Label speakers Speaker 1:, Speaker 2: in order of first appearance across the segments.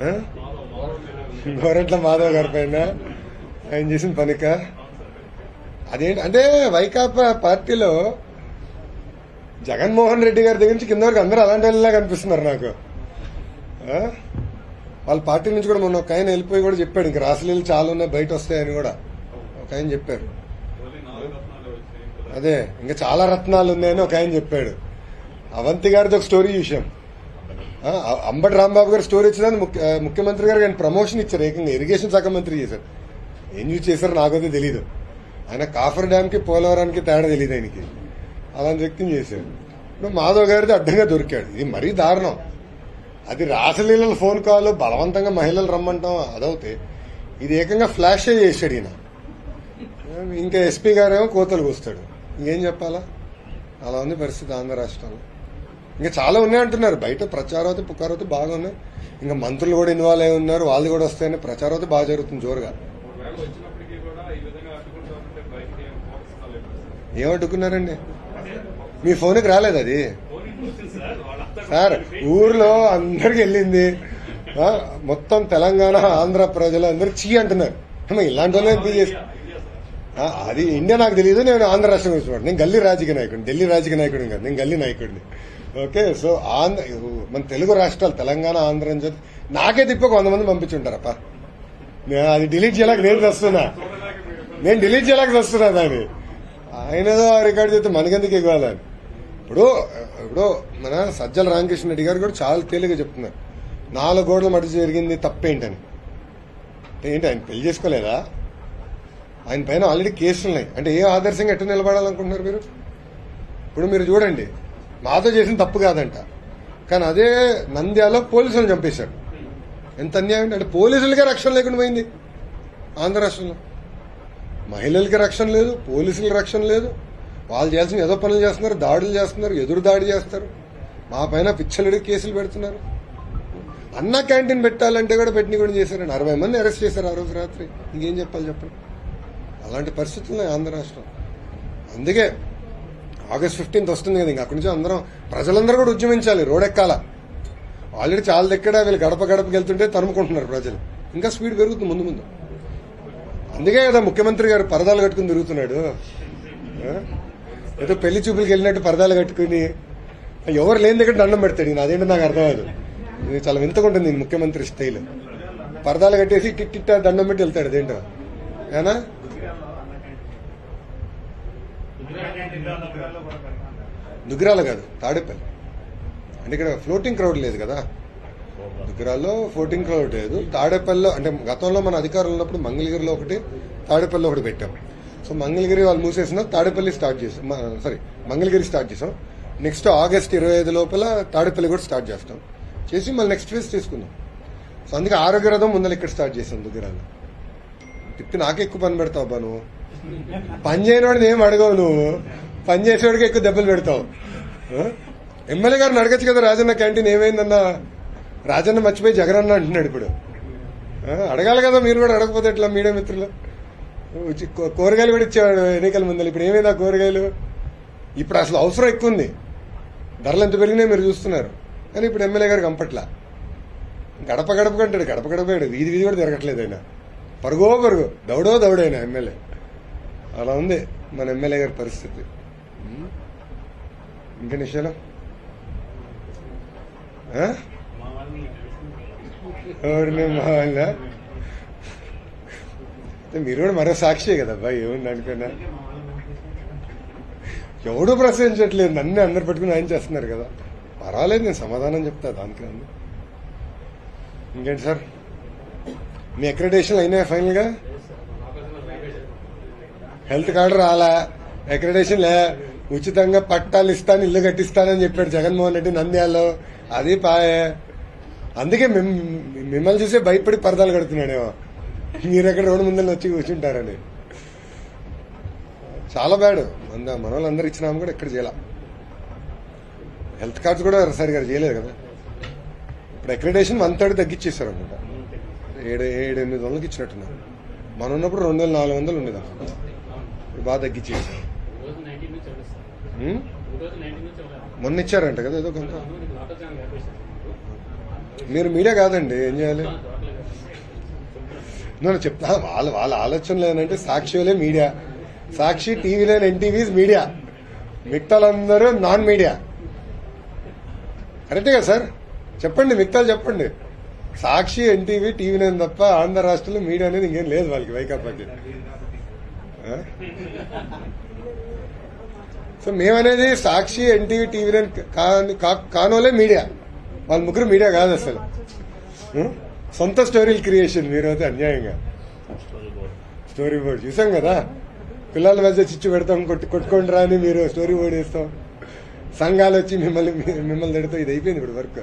Speaker 1: ఆ? గోరెట్ల మాధవ్ గారి పైన ఆయన చేసిన పనిక అదేంటి అంటే వైకాపా పార్టీలో జగన్మోహన్ రెడ్డి గారి దగ్గర నుంచి కింద వరకు అందరూ అలాంటి వాళ్ళలా కనిపిస్తున్నారు నాకు ఆ? వాళ్ళ పార్టీ నుంచి కూడా మొన్న ఒక ఆయన వెళ్ళిపోయి కూడా చెప్పాడు ఇంక రాసలీలు చాలా ఉన్నాయి బయట వస్తాయని కూడా ఒక ఆయన చెప్పారు అదే ఇంకా చాలా రత్నాలు ఉన్నాయని ఒక ఆయన చెప్పాడు అవంతి గారిది ఒక స్టోరీ చూసాం ఆ, అంబటి రాంబాబు గారు స్టోరీ ఇచ్చిన ముఖ్యమంత్రి గారు ఆయన ప్రమోషన్ ఇచ్చారు ఏకంగా ఇరిగేషన్ శాఖ మంత్రి చేశారు ఏం యూజ్ చేశారో నాకైతే తెలియదు ఆయన కాఫర్ డ్యామ్ కి పోలవరానికి తేడా తెలియదు ఆయనకి అలాంటి వ్యక్తిని చేశాడు ఇప్పుడు మాధవ్ గారిది అడ్డంగా దొరికాడు ఇది మరీ దారుణం అది రాసలీలల ఫోన్ కాల్ బలవంతంగా మహిళలు రమ్మంటాం అదవుతే ఇది ఏకంగా ఫ్లాష్ చేసాడు ఈయన ఇంకా ఎస్పీ గారేమో కోతలు కూస్తాడు ఇంకేం చెప్పాలా అలా ఉంది పరిస్థితి ఆంధ్ర రాష్ట్రంలో ఇంకా చాలా ఉన్నాయి అంటున్నారు బయట ప్రచారం అయితే పుకారం అయితే బాగా ఉన్నాయి ఇంకా మంత్రులు కూడా ఇన్వాల్వ్ అయి ఉన్నారు వాళ్ళు కూడా వస్తాయని ప్రచారం అయితే బాగా జరుగుతుంది జోరుగా
Speaker 2: ఒకవేళ వచ్చినప్పటికీ కూడా ఈ విధంగా అడ్డుకుంటా ఉంటే బయటికి ఏం ఫోకస్ కాలేదు
Speaker 1: ఏం అడ్డుకున్నారండి మీ ఫోన్కి రాలేదు అది
Speaker 2: పోలింగ్ వచ్చింది సార్ వాళ్ళంతా
Speaker 1: సార్ ఊర్లో అందరికి వెళ్ళింది ఆ, మొత్తం తెలంగాణ ఆంధ్ర ప్రజలు అందరు చీ అంటున్నారు అమ్మ, ఇలాంటి వాళ్ళే ఎంపీ చేసి ఆ, అది ఇండియా నాకు తెలియదు నేను ఆంధ్ర రాష్ట్రం గురించి మాట్లాడు. నేను గల్లీ రాజకీయ నాయకుడిని ఢిల్లీ రాజకీయ నాయకుడిని కాదు నేను గల్లీ నాయకుడిని ఓకే సో ఆంధ్ర మన తెలుగు రాష్ట్రాలు తెలంగాణ ఆంధ్ర అని చెప్పి నాకే తిప్పి ఒక వంద మంది పంపించుంటారప్ప నేను అది డిలీట్ చేయలేక నేను వస్తున్నా నేను డిలీట్ చేయలేక వస్తున్నా దాన్ని ఆయన ఏదో రికార్డ్ చేస్తే మనకెందుకు ఇవ్వాలని ఇప్పుడు ఇప్పుడు మన సజ్జల రామకృష్ణ రెడ్డి గారు కూడా చాలా తేలిగా చెప్తున్నారు నాలుగు గోడల మధ్య జరిగింది తప్పేంటని అంటే ఏంటి ఆయన పెళ్లి చేసుకోలేదా ఆయన పైన ఆల్రెడీ కేసులు ఉన్నాయి అంటే ఏ ఆదర్శంగా ఎట్లా నిలబడాలనుకుంటున్నారు మీరు ఇప్పుడు మీరు చూడండి మాతో చేసిన తప్పు కాదంట కానీ అదే నంద్యాలలో పోలీసులను చంపేశాడు ఎంత అన్యాయం అంటే పోలీసులకే రక్షణ లేకుండా పోయింది ఆంధ్ర రాష్ట్రంలో మహిళలకి రక్షణ లేదు పోలీసులకి రక్షణ లేదు వాళ్ళు చేయాల్సిన ఏదో పనులు చేస్తున్నారు దాడులు చేస్తున్నారు ఎదురు దాడి చేస్తారు మా పైన పిచ్చలడి కేసులు పెడుతున్నారు అన్న క్యాంటీన్ పెట్టాలంటే కూడా పెట్టిన కూడా చేశారండి అరవై మంది అరెస్ట్ చేశారు ఆ రోజు రాత్రి ఇంకేం చెప్పాలి చెప్పండి అలాంటి పరిస్థితులు ఉన్నాయి ఆంధ్ర రాష్ట్రం అందుకే ఆగస్ట్ ఫిఫ్టీన్త్ వస్తుంది కదా ఇంకా అక్కడి నుంచి అందరం ప్రజలందరూ కూడా ఉద్యమించాలి రోడెక్కాల ఆల్రెడీ చాలా దగ్గర వీళ్ళు గడప గడపకి వెళ్తుంటే తరుముకుంటున్నారు ప్రజలు ఇంకా స్పీడ్ పెరుగుతుంది ముందు ముందు అందుకే కదా ముఖ్యమంత్రి గారు పరదాలు కట్టుకుని తిరుగుతున్నాడు ఆ? ఏదో పెళ్లి చూపులకు వెళ్ళినట్టు పరదాలు కట్టుకుని ఎవరు లేని దగ్గర దండం పెడతాడు ఈయన. అదేంటో నాకు అర్థం కాదు ఇది చాలా వింతగా ఉంటుంది ఈ ముఖ్యమంత్రి స్టైల్ పరదాలు కట్టేసి టిట్టిట్ట దండం పెట్టి వెళ్తాడు అదేంటో ఏనా దుగ్గిరాల కాదు తాడేపల్లి అంటే ఇక్కడ ఫ్లోటింగ్ క్రౌడ్ లేదు కదా దుగ్గిరాల్లో ఫ్లోటింగ్ క్రౌడ్ లేదు తాడేపల్లిలో అంటే గతంలో మన అధికారంలో ఉన్నప్పుడు మంగళగిరిలో ఒకటి తాడేపల్లిలో ఒకటి పెట్టాం సో మంగళగిరి వాళ్ళు మూసేసిన తాడేపల్లి స్టార్ట్ చేసాం సారీ మంగళగిరి స్టార్ట్ చేసాం నెక్స్ట్ ఆగస్ట్ ఇరవై ఐదు లోపల తాడేపల్లి కూడా స్టార్ట్ చేస్తాం చేసి మళ్ళీ నెక్స్ట్ ఫేజ్ తీసుకుందాం సో అందుకే ఆరోగ్య రథం ముందర ఇక్కడ స్టార్ట్ చేసాం దుగ్గిరాల్లో తిప్పి నాకే ఎక్కువ పని పెడతావు అబ్బా నువ్వు పని చేయనివాడిని ఏం అడగవు నువ్వు పని చేసేవాడికి ఎక్కువ దెబ్బలు పెడతావు ఆ? ఎమ్మెల్యే గారిని అడగచ్చు కదా రాజన్న క్యాంటీన్ ఏమైందన్నా రాజన్న మర్చిపోయి జగనన్న అంటున్నాడు ఇప్పుడు ఆ? అడగాలి కదా మీరు కూడా అడగకపోతే ఎట్లా మీడియా మిత్రులు వచ్చి కూ- కూరగాయలు కూడా ఇచ్చేవాడు ఎన్నికల ముందర ఇప్పుడు ఏమైంది ఆ కూరగాయలు ఇప్పుడు అసలు అవసరం ఎక్కువ ఉంది ధరలు ఎంత పెరిగినాయి మీరు చూస్తున్నారు కానీ ఇప్పుడు ఎమ్మెల్యే గారికి కంపట్లా గడప గడప కంటాడు గడప గడప కాడు. వీధి వీధి కూడా తిరగట్లేదు ఆయన పరుగో పరుగు దౌడో దౌడైన ఎమ్మెల్యే అలా ఉంది మన ఎమ్మెల్యే గారి పరిస్థితి ఉం? ఇంకా నిషాలు ఆ? ఎవరిని మా వాళ్ళ అయితే మీరు కూడా మరో సాక్షి కదా అబ్బాయి ఏముంది అనుకున్నా ఎవడు ప్రశ్నించట్లేదు నన్ను అందరు పెట్టుకుని ఆయన చేస్తున్నారు కదా పర్వాలేదు నేను సమాధానం చెప్తా దానికి ఉంది ఇంకేంటి సార్ మీ అక్రిడేషన్ అయినాయా ఫైనల్ గా హెల్త్ కార్డు రాలా అక్రిడేషన్ లే ఉచితంగా పట్టాలు ఇస్తాను ఇల్లు కట్టిస్తానని చెప్పాడు జగన్మోహన్ రెడ్డి నంద్యాలలో అది పాయే అందుకే మిమ్- మిమ్మల్ని చూసే భయపడి పరదాలు కడుతున్నాడేమో మీరు ఎక్కడ రోడ్డు ముందర వచ్చి కూర్చుంటారని చాలా బ్యాడ్ మన మన వాళ్ళందరూ ఇచ్చినాము కూడా ఎక్కడ చేయాల హెల్త్ కార్డ్స్ కూడా సరిగా చేయలేదు కదా ఇప్పుడు అక్రిడేషన్ వన్ థర్డ్ తగ్గించేశారు అనమాట ఏడు ఏడు ఎనిమిది వందలకి ఇచ్చినట్టున్నారు మనం ఉన్నప్పుడు రెండు వేల నాలుగు వందలు ఉండేది ఇప్పుడు బాగా తగ్గించేసారు
Speaker 3: రోజు నైన్టీన్ నుంచి ఇవ్వలేదు సార్
Speaker 1: ఉం?
Speaker 3: రోజు నైన్టీన్ నుంచి ఇవ్వలేదు
Speaker 1: మొన్న ఇచ్చారంట కదా ఏదో కొంత
Speaker 3: లాకర్ జామ్ వ్యాపేశారు
Speaker 1: మీరు మీడియా కాదండి ఏం చేయాలి నేను చెప్తా వాళ్ళ వాళ్ళ ఆలోచనలు ఏంటంటే సాక్షిలే మీడియా సాక్షి టీవీ లేని ఎన్టీవీస్ మీడియా మిగతాలందరూ నాన్ మీడియా కరెక్టే కదా సార్ చెప్పండి మిగతాలు చెప్పండి సాక్షి ఎన్టీవీ టీవీ నైన్ తప్ప ఆంధ్ర రాష్ట్రంలో మీడియా అనేది ఇంకేం లేదు వాళ్ళకి వైకాపాకి ఆ? సో మేమనేది సాక్షి ఎన్టీవీ టీవీ నైన్ కాని- కా- కానోలే మీడియా వాళ్ళ ముగ్గురు మీడియా కాదు అసలు ఉం? సొంత స్టోరీలు క్రియేషన్ మీరు అయితే అన్యాయంగా స్టోరీ బోర్డ్ చూసాం కదా పిల్లల మధ్య చిచ్చు పెడతాం కొట్టు కొట్టుకోండి రా అని మీరు స్టోరీ బోర్డ్ వేస్తాం సంఘాలు వచ్చి మిమ్మల్ని మిమ్మల్ని తిడతాం ఇది అయిపోయింది ఇప్పుడు వర్క్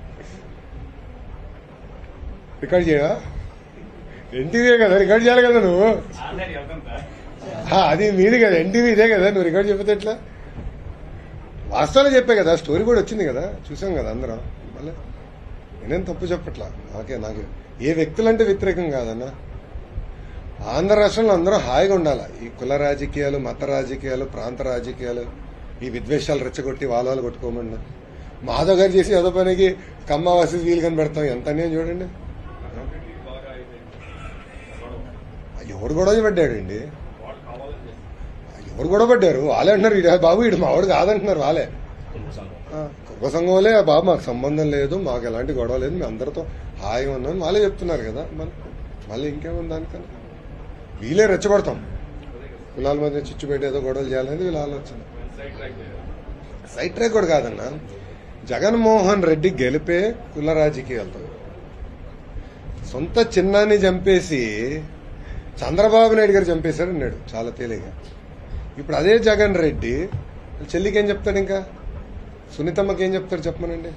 Speaker 1: రికార్డ్ చేయవా ఎన్టీవీ కదా రికార్డ్ చేయాలి కదా నువ్వు ఆ, అది మీది కదా ఎన్టీవీ ఇదే కదా నువ్వు రికార్డ్ చెప్పితే ఎట్లా వాస్తవాలు చెప్పే కదా స్టోరీ కూడా వచ్చింది కదా చూసాం కదా అందరం మళ్ళీ నేనేం తప్పు చెప్పట్లా నాకే నాకే ఏ వ్యక్తులంటే వ్యతిరేకం కాదన్నా ఆంధ్ర రాష్ట్రంలో అందరూ హాయిగా ఉండాలి ఈ కుల రాజకీయాలు మత రాజకీయాలు ప్రాంత రాజకీయాలు ఈ విద్వేషాలు రెచ్చగొట్టి వాళ్ళ వాళ్ళు కొట్టుకోమండి మాధవ్ గారు చేసి ఏదో పనికి కమ్మ వసతి వీలు కని పెడతాం ఎంత అన్యాయం చూడండి
Speaker 2: కమ్యూనిటీ బాగా అయిపోయింది గొడవ.
Speaker 1: ఎవరు గొడవ పడ్డాడండి
Speaker 2: వాడు కావాలని చేస్తారు
Speaker 1: ఎవరు గొడవ పడ్డారు వాళ్ళే అంటున్నారు "ఈడు బాబు ఇడు మావాడు కాదంటున్నారు వాళ్ళే ఆ, కుర్ర సంఘంలే "ఆ బాబు మాకు సంబంధం లేదు మాకు ఎలాంటి గొడవ లేదు మేము అందరితో హాయిగా ఉన్నాం వాళ్ళే చెప్తున్నారు కదా మన మళ్ళీ ఇంకేముంది దానికన్నా వీళ్ళే రెచ్చగొడతాం కులాల మధ్య చిచ్చు పెట్టి ఏదో గొడవలు చేయాలనేది వీళ్ళ ఆలోచన
Speaker 2: సైడ్ ట్రాక్ చేయాలి
Speaker 1: సైట్ ట్రాక్ కూడా కాదన్నా జగన్మోహన్ రెడ్డి గెలిపే కుల రాజకీయాలతో సొంత చిన్నాన్ని చంపేసి చంద్రబాబు నాయుడు గారు చంపేశారు అన్నాడు చాలా తేలిగా ఇప్పుడు అదే జగన్ రెడ్డి వాళ్ళ చెల్లికి ఏం చెప్తాడు ఇంకా సునీతమ్మకి ఏం చెప్తాడు చెప్పమనండి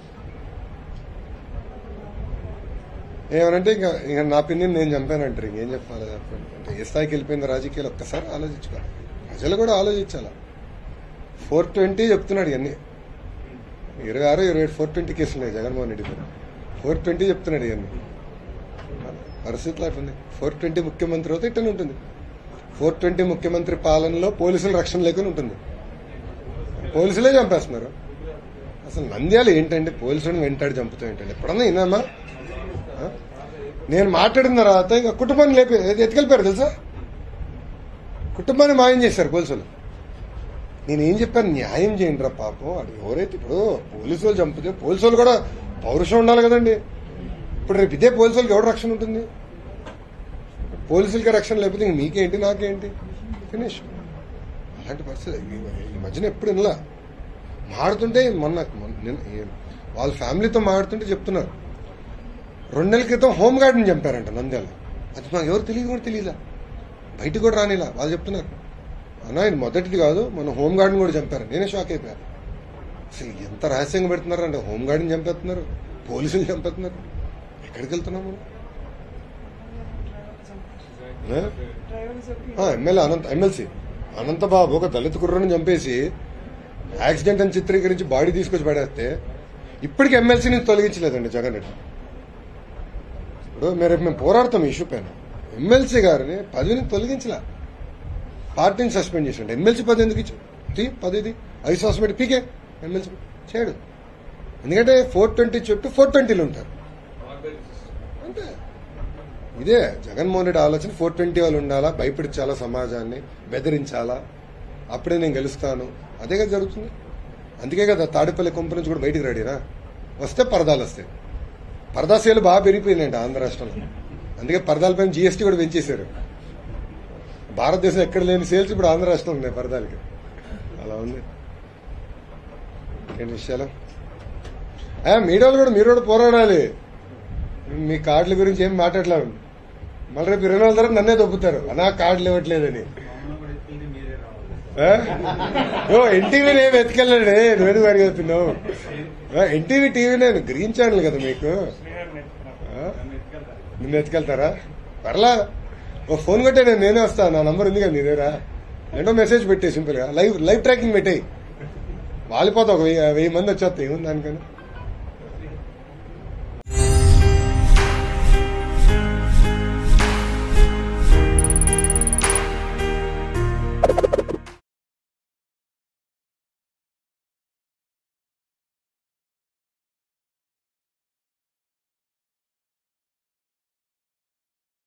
Speaker 1: ఏమనంటే ఇంకా ఇంకా నా పిన్నిని నేను చంపానంటారు ఇంకేం చెప్పాలి చెప్పండి అంటే ఏ స్థాయికి వెళ్ళిపోయింది రాజకీయాలు ఒక్కసారి ఆలోచించుకోవాలి ప్రజలు కూడా ఆలోచించాలి ఫోర్ ట్వంటీ చెప్తున్నాడు ఇవన్నీ ఇరవై ఆరు ఇరవై ఏడు ఫోర్ ట్వంటీ కేసులు ఉన్నాయి జగన్మోహన్ రెడ్డి పైన ఫోర్ ట్వంటీ చెప్తున్నాడు ఇవన్నీ పరిస్థితులు అట్లుంది ఫోర్ ట్వంటీ ముఖ్యమంత్రి అయితే ఇట్టనే ఉంటుంది ఫోర్ ట్వంటీ ముఖ్యమంత్రి పాలనలో పోలీసుల రక్షణ లేకుండా ఉంటుంది పోలీసులే చంపేస్తున్నారు అసలు నంద్యాల ఏంటంటే పోలీసులను వెంటాడి చంపుతూ ఏంటండి ఎప్పుడన్నా విన్నామా ఆ? నేను మాట్లాడిన తర్వాత ఇంకా కుటుంబాన్ని లేపి ఎత్తుకెళ్ళిపోయారు తెలుసా కుటుంబాన్ని మాయం చేశారు పోలీసులు నేను ఏం చెప్పాను న్యాయం చేయండి రా పాపం అది ఎవరైతే ఇప్పుడు పోలీసు వాళ్ళు చంపితే పోలీసు వాళ్ళు కూడా పౌరుషం ఉండాలి కదండి ఇప్పుడు రేపు ఇదే పోలీసు వాళ్ళకి ఎవరు రక్షణ ఉంటుంది పోలీసులకి రక్షణ లేకపోతే ఇంక మీకేంటి నాకేంటి ఫినిష్ అలాంటి పరిస్థితి ఈ- ఈ మధ్యన ఎప్పుడు వినలా మాడుతుంటే మొన్న మొన్న- నిన్న- ఈ- వాళ్ళ ఫ్యామిలీతో మాడుతుంటే చెప్తున్నారు రెండు నెలల క్రితం హోమ్ గార్డ్ని చంపారంట నంద్యాల అది మాకు ఎవరు తెలియదు కూడా తెలియదా బయటకు కూడా రానిలా వాళ్ళు చెప్తున్నారు అన్నా ఇది మొదటిది కాదు మన హోమ్ గార్డ్ని కూడా చంపారు నేనే షాక్ అయిపోయాను అసలు ఎంత రహస్యంగా పెడుతున్నారు అంటే హోమ్ గార్డ్ని చంపేస్తున్నారు పోలీసులు చంపేస్తున్నారు ఎక్కడికి వెళ్తున్నాం మనం ఏ? ఆ, ఎమ్మెల్యే అనంత ఎమ్మెల్సీ అనంతబాబు ఒక దళిత కుర్రను చంపేసి యాక్సిడెంట్ అని చిత్రీకరించి బాడీ తీసుకొచ్చి పడేస్తే ఇప్పటికి ఎమ్మెల్సీని తొలగించలేదండి జగన్ రెడ్డి ఇప్పుడు మీరు మేము పోరాడతాం ఈ ఇష్యూ పైన ఎమ్మెల్సీ గారిని పదవిని తొలగించలే పార్టీని సస్పెండ్ చేసిండు ఎమ్మెల్సీ పదవి ఎందుకు ఇచ్చి తీ పదవిది ఐదు సంవత్సరం పెట్టి పీకే ఎమ్మెల్సీ చేయడు ఎందుకంటే ఫోర్ ట్వంటీ చుట్టూ ఫోర్ ట్వంటీలు ఉంటారు
Speaker 2: ఆర్గనైజ్ సిస్టమ్
Speaker 1: అంతే ఇదే జగన్మోహన్ రెడ్డి ఆలోచన ఫోర్ ట్వంటీ వాళ్ళు ఉండాలా భయపెడించాలా సమాజాన్ని బెదిరించాలా అప్పుడే నేను గెలుస్తాను అదే కదా జరుగుతుంది అందుకే కదా తాడేపల్లి కొంప నుంచి కూడా బయటికి రాడిరా వస్తే పరదాలు వస్తాయి పరదా సేలు బాగా పెరిగిపోయినాయండి ఆంధ్ర రాష్ట్రంలో అందుకే పరదాలపైన జీఎస్టీ కూడా పెంచేశారు భారతదేశం ఎక్కడ లేని సేల్స్ ఇప్పుడు ఆంధ్ర రాష్ట్రంలో ఉన్నాయి పరదాలకి అలా ఉంది ఇంకేంటి విషయాలు ఆ, మీడియాలో కూడా మీరు కూడా పోరాడాలి మీ కార్డుల గురించి ఏం మాట్లాడలేము మళ్ళీ రేపు ఇరవై నాలుగు తర్వాత నన్నే దొబ్బుతారు నా కార్డులు ఇవ్వట్లేదని ఆ? ఓ ఎన్టీవీ నేను ఎత్తుకెళ్ళాడే నువ్వెందుకు వారికి చెప్తున్నావు ఎన్టీవీ టీవీ నేను గ్రీన్ ఛానల్ కదా మీకు ఆ? నిన్ను ఎత్తుకెళ్తారా పర్లా ఓ ఫోన్ కొట్టే నేను నేనే వస్తా నా నంబర్ ఉంది కదా నీ దగ్గర ఏంటో మెసేజ్ పెట్టే సింపుల్ గా లైవ్ లైవ్ ట్రాకింగ్ పెట్టేయి వాలిపోతా ఒక వెయ్యి వెయ్యి మంది వచ్చేస్తాయి ఏముంది దానికని